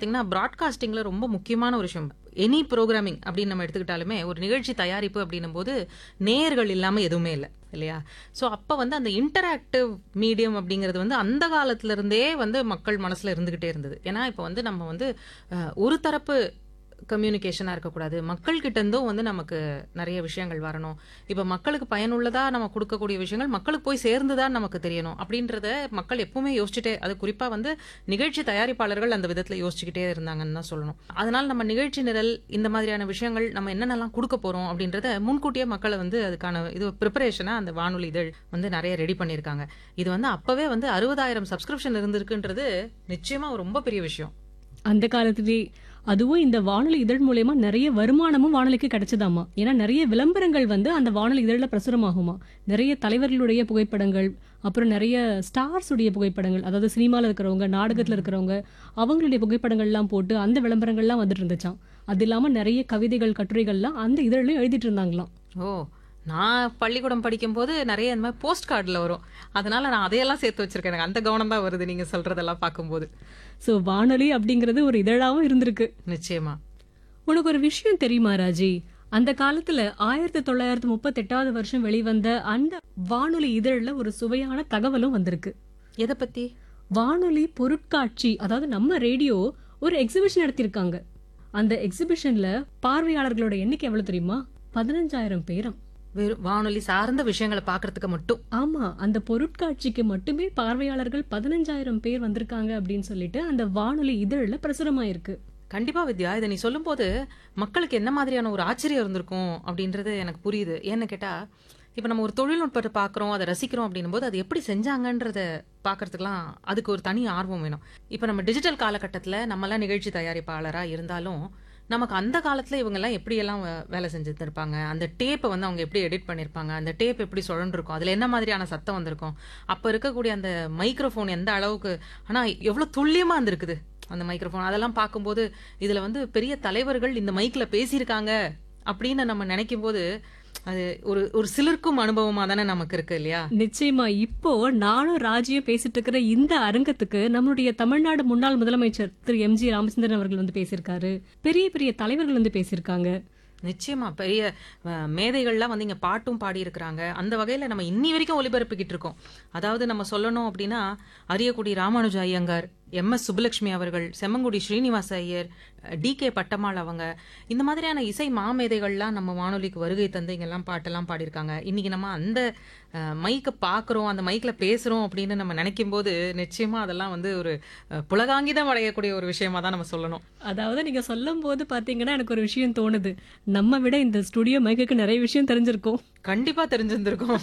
பார்த்தீங்கன்னா ப்ராட்காஸ்டிங்ல ரொம்ப முக்கியமான ஒரு விஷயம் எனி ப்ரோக்ராமிங் அப்படின்னு நம்ம எடுத்துக்கிட்டாலுமே ஒரு நிகழ்ச்சி தயாரிப்பு அப்படின்னும் போது நேயர்கள் இல்லாமல் எதுவுமே இல்லை இல்லையா ஸோ அப்போ வந்து அந்த இன்டராக்டிவ் மீடியம் அப்படிங்கிறது வந்து அந்த காலத்துல இருந்தே வந்து மக்கள் மனசுல இருந்துகிட்டே இருந்தது ஏன்னா இப்போ வந்து நம்ம வந்து அஹ், ஒரு தரப்பு கம்யூனிகேஷனாக இருக்கக்கூடாது மக்கள்கிட்ட இருந்தும் வந்து நமக்கு நிறைய விஷயங்கள் வரணும் இப்போ மக்களுக்கு பயனுள்ளதா நம்ம கொடுக்கக்கூடிய விஷயங்கள் மக்களுக்கு போய் சேர்ந்துதான் நமக்கு தெரியணும் அப்படின்றத மக்கள் எப்பவுமே யோசிச்சுட்டே அது குறிப்பாக வந்து நிகழ்ச்சி தயாரிப்பாளர்கள் அந்த விதத்தில் யோசிச்சுக்கிட்டே இருந்தாங்கன்னு தான் சொல்லணும் அதனால நம்ம நிகழ்ச்சி நிரல் இந்த மாதிரியான விஷயங்கள் நம்ம என்னென்னலாம் கொடுக்க போகிறோம் அப்படின்றத முன்கூட்டியே மக்களை வந்து அதுக்கான இது ப்ரிப்பரேஷனாக அந்த வானொலி இதழ் வந்து நிறைய ரெடி பண்ணியிருக்காங்க இது வந்து அப்போவே வந்து அறுபதாயிரம் சப்ஸ்கிரிப்ஷன் இருந்திருக்குன்றது நிச்சயமாக ரொம்ப பெரிய விஷயம் அந்த காலத்திலே அதுவும் இந்த வானொலி இதழ் மூலயமா நிறைய வருமானமும் வானொலிக்கு கிடைச்சதாமா ஏன்னா நிறைய விளம்பரங்கள் வந்து அந்த வானொலி இதழில் பிரசுரமாகுமா நிறைய தலைவர்களுடைய புகைப்படங்கள் அப்புறம் நிறைய ஸ்டார்ஸ் உடைய புகைப்படங்கள் அதாவது சினிமாவில் இருக்கிறவங்க நாடகத்தில் இருக்கிறவங்க அவங்களுடைய புகைப்படங்கள்லாம் போட்டு அந்த விளம்பரங்கள்லாம் வந்துட்டு இருந்துச்சாம் அது இல்லாமல் நிறைய கவிதைகள் கட்டுரைகள்லாம் அந்த இதழில் எழுதிட்டு இருந்தாங்களாம் ஓ நான் பள்ளிக்கூடம் படிக்கும்போது நிறைய இந்த மாதிரி போஸ்ட் கார்டில் வரும் அதனால நான் அதையெல்லாம் சேர்த்து வச்சிருக்கேன் எனக்கு அந்த கவனம் தான் வருது நீங்கள் சொல்றதெல்லாம் பார்க்கும்போது ஸோ வானொலி அப்படிங்கிறது ஒரு இதழாவும் இருந்திருக்கு நிச்சயமா உனக்கு ஒரு விஷயம் தெரியுமா ராஜி அந்த காலத்துல ஆயிரத்தி தொள்ளாயிரத்தி முப்பத்தெட்டாவது வருஷம் வெளிவந்த அந்த வானொலி இதழ்ல ஒரு சுவையான தகவலும் வந்திருக்கு எதை பத்தி வானொலி பொருட்காட்சி அதாவது நம்ம ரேடியோ ஒரு எக்ஸிபிஷன் நடத்தியிருக்காங்க அந்த எக்ஸிபிஷன்ல பார்வையாளர்களோட எண்ணிக்கை எவ்வளவு தெரியுமா பதினஞ்சாயிரம் பேராம் வெறும் வானொலி சார்ந்த விஷயங்களை பார்க்கறதுக்கு மட்டும் ஆமா அந்த பொருட்காட்சிக்கு மட்டுமே பார்வையாளர்கள் பதினஞ்சாயிரம் பேர் வந்திருக்காங்க அப்படின்னு சொல்லிட்டு அந்த வானொலி இதழ்ல பிரசுரமாயிருக்கு கண்டிப்பா வித்யா இதை நீ சொல்லும்போது மக்களுக்கு என்ன மாதிரியான ஒரு ஆச்சரியம் இருந்திருக்கும் அப்படின்றது எனக்கு புரியுது ஏன்னு கேட்டா இப்போ நம்ம ஒரு தொழில்நுட்பத்தை பார்க்குறோம் அதை ரசிக்கிறோம் அப்படின்னும் போது அது எப்படி செஞ்சாங்கன்றத பார்க்கறதுக்குலாம் அதுக்கு ஒரு தனி ஆர்வம் வேணும் இப்போ நம்ம டிஜிட்டல் காலகட்டத்தில் நம்மலாம் நிகழ்ச்சி தயாரிப்பாளராக இருந்தாலும் நமக்கு அந்த காலத்தில் இவங்கெல்லாம் எப்படியெல்லாம் வே- வேலை செஞ்சுட்டு இருப்பாங்க அந்த டேப்பை வந்து அவங்க எப்படி எடிட் பண்ணியிருப்பாங்க அந்த டேப் எப்படி சுழன்றிருக்கும் அதில் என்ன மாதிரியான சத்தம் வந்திருக்கும் அப்போ இருக்கக்கூடிய அந்த மைக்ரோஃபோன் எந்த அளவுக்கு ஆனால் எவ்வளோ துல்லியமாக இருந்திருக்குது அந்த மைக்ரோஃபோன் அதெல்லாம் பார்க்கும்போது இதில் வந்து பெரிய தலைவர்கள் இந்த மைக்கில் பேசியிருக்காங்க அப்படின்னு நம்ம நினைக்கும் போது அது ஒரு ஒரு சிலருக்கும் அனுபவமாக தானே நமக்கு இருக்கு இல்லையா நிச்சயமா இப்போ நானும் ராஜியும் பேசிட்டு இருக்கிற இந்த அரங்கத்துக்கு நம்மளுடைய தமிழ்நாடு முன்னாள் முதலமைச்சர் திரு எம் ஜி ராமச்சந்திரன் அவர்கள் வந்து பேசியிருக்காரு பெரிய பெரிய தலைவர்கள் வந்து பேசியிருக்காங்க நிச்சயமா பெரிய அஹ், மேதைகள்லாம் வந்து இங்க பாட்டும் பாடி இருக்கிறாங்க அந்த வகையில நம்ம இன்னி வரைக்கும் ஒளிபரப்பிக்கிட்டு இருக்கோம் அதாவது நம்ம சொல்லணும் அப்படின்னா அரியக்குடி ராமானுஜ ஐயங்கார் எம் எஸ் சுப்புலட்சுமி அவர்கள் செம்மங்குடி ஸ்ரீனிவாச ஐயர் டி கே பட்டம்மாள் அவங்க இந்த மாதிரியான இசை மாமேதைகள்லாம் நம்ம வானொலிக்கு வருகை தந்து இங்கெல்லாம் பாட்டெல்லாம் பாடியிருக்காங்க இன்னைக்கு நம்ம அந்த மைக்கை பார்க்குறோம் அந்த மைக்கில் பேசுகிறோம் அப்படின்னு நம்ம நினைக்கும் போது நிச்சயமா அதெல்லாம் வந்து ஒரு அஹ், புலகாங்கிதம் அடையக்கூடிய ஒரு விஷயமா தான் நம்ம சொல்லணும் அதாவது நீங்க சொல்லும் போது பாத்தீங்கன்னா எனக்கு ஒரு விஷயம் தோணுது நம்ம விட இந்த ஸ்டுடியோ மைக்குக்கு நிறைய விஷயம் தெரிஞ்சிருக்கும் கண்டிப்பா தெரிஞ்சிருந்திருக்கும்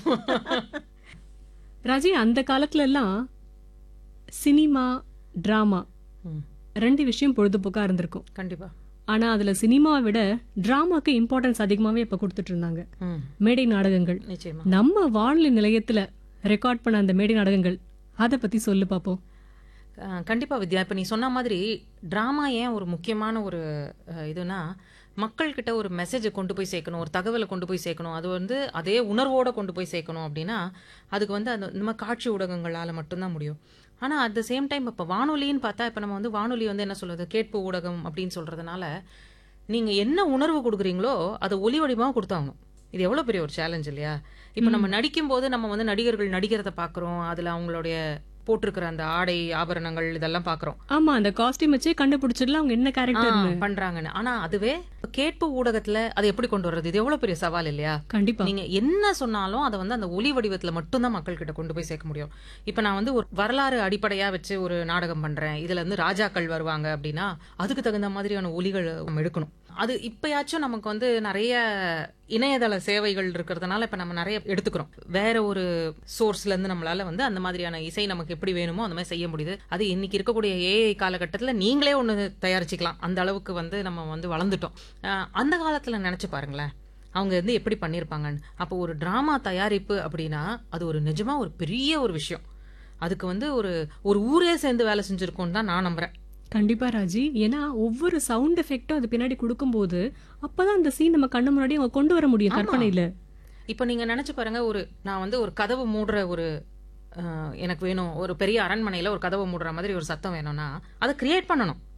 ராஜி அந்த காலத்துல எல்லாம் சினிமா டிராமா ம், ரெண்டு விஷயம் பொழுதுபோக்கா இருந்திருக்கும் கண்டிப்பா ஆனா அதுல சினிமாவை விட டிராமாக்கு இம்பார்ட்டன்ஸ் அதிகமாவே இப்ப கொடுத்துட்டு இருந்தாங்க ம் மேடை நாடகங்கள் நிச்சயமா நம்ம வானொலி நிலையத்துல ரெக்கார்ட் பண்ண அந்த மேடை நாடகங்கள் அத பத்தி சொல்லு பாப்போம் அஹ் கண்டிப்பா வித்யா இப்ப நீ சொன்ன மாதிரி டிராமா ஏன் ஒரு முக்கியமான ஒரு அஹ், இதுனா மக்கள்கிட்ட ஒரு மெசேஜை கொண்டு போய் சேர்க்கணும் ஒரு தகவலை கொண்டு போய் சேர்க்கணும் அது வந்து அதே உணர்வோட கொண்டு போய் சேர்க்கணும் அப்படின்னா அதுக்கு வந்து அந்த இந்த மாதிரி காட்சி ஊடகங்களால மட்டும்தான் முடியும் ஆனா அட் த சேம் டைம் இப்போ வானொலின்னு பார்த்தா இப்போ நம்ம வந்து வானொலி வந்து என்ன சொல்றது கேட்பு ஊடகம் அப்படின்னு சொல்றதுனால நீங்க என்ன உணர்வு கொடுக்குறீங்களோ அதை ஒலி வடிவமாக கொடுத்தாகணும் இது எவ்வளவு பெரிய ஒரு சேலஞ்ச் இல்லையா இப்போ நம்ம நடிக்கும் போது நம்ம வந்து நடிகர்கள் நடிக்கிறத பார்க்குறோம் அதுல அவங்களுடைய போட்டிருக்கிற அந்த ஆடை ஆபரணங்கள் இதெல்லாம் பார்க்குறோம் ஆமா அந்த காஸ்டியூம் வச்சே கண்டுபிடிச்சிடலாம் அவங்க என்ன கேரக்டர்னு பண்றாங்கன்னு ஆனா அதுவே கேட்பு ஊடகத்துல அதை எப்படி கொண்டு வர்றது இது எவ்வளவு பெரிய சவால் இல்லையா கண்டிப்பா நீங்க என்ன சொன்னாலும் அதை வந்து அந்த ஒலி வடிவத்துல மட்டும்தான் மக்கள் கிட்ட கொண்டு போய் சேர்க்க முடியும் இப்ப நான் வந்து ஒரு வரலாறு அடிப்படையா வச்சு ஒரு நாடகம் பண்றேன் இதுல இருந்து ராஜாக்கள் வருவாங்க அப்படின்னா அதுக்கு தகுந்த மாதிரியான ஒலிகள் நம்ம எடுக்கணும் அது இப்பயாச்சும் நமக்கு வந்து நிறைய இணையதள சேவைகள் இருக்கிறதுனால இப்ப நம்ம நிறைய எடுத்துக்கிறோம் வேற ஒரு சோர்ஸ்ல இருந்து நம்மளால வந்து அந்த மாதிரியான இசை நமக்கு எப்படி வேணுமோ அந்த மாதிரி செய்ய முடியுது அது இன்னைக்கு இருக்கக்கூடிய ஏஐ காலகட்டத்துல நீங்களே ஒண்ணு தயாரிச்சுக்கலாம் அந்த அளவுக்கு வந்து நம்ம வந்து வளர்ந்துட்டோம் அஹ் அந்த காலத்துல நினைச்சு பாருங்களேன் அவங்க வந்து எப்படி பண்ணியிருப்பாங்கன்னு அப்போ ஒரு டிராமா தயாரிப்பு அப்படின்னா அது ஒரு நிஜமா ஒரு பெரிய ஒரு விஷயம் அதுக்கு வந்து ஒரு ஒரு ஊரே சேர்ந்து வேலை செஞ்சிருக்கோன்னு தான் நான் நம்புறேன் கண்டிப்பா ராஜி ஏன்னா ஒவ்வொரு சவுண்ட் எஃபெக்டும் அது பின்னாடி கொடுக்கும்போது அப்பதான் அந்த சீன் நம்ம கண்ணு முன்னாடி அவங்க கொண்டு வர முடியும் ஆமா. கற்பனையில இப்போ நீங்க நினைச்சு பாருங்க ஒரு நான் வந்து ஒரு கதவு மூடுற ஒரு அஹ், எனக்கு வேணும் ஒரு பெரிய அரண்மனையில ஒரு கதவை மூடுற மாதிரி ஒரு சத்தம் வேணும்னா அதை கிரியேட் பண்ணணும்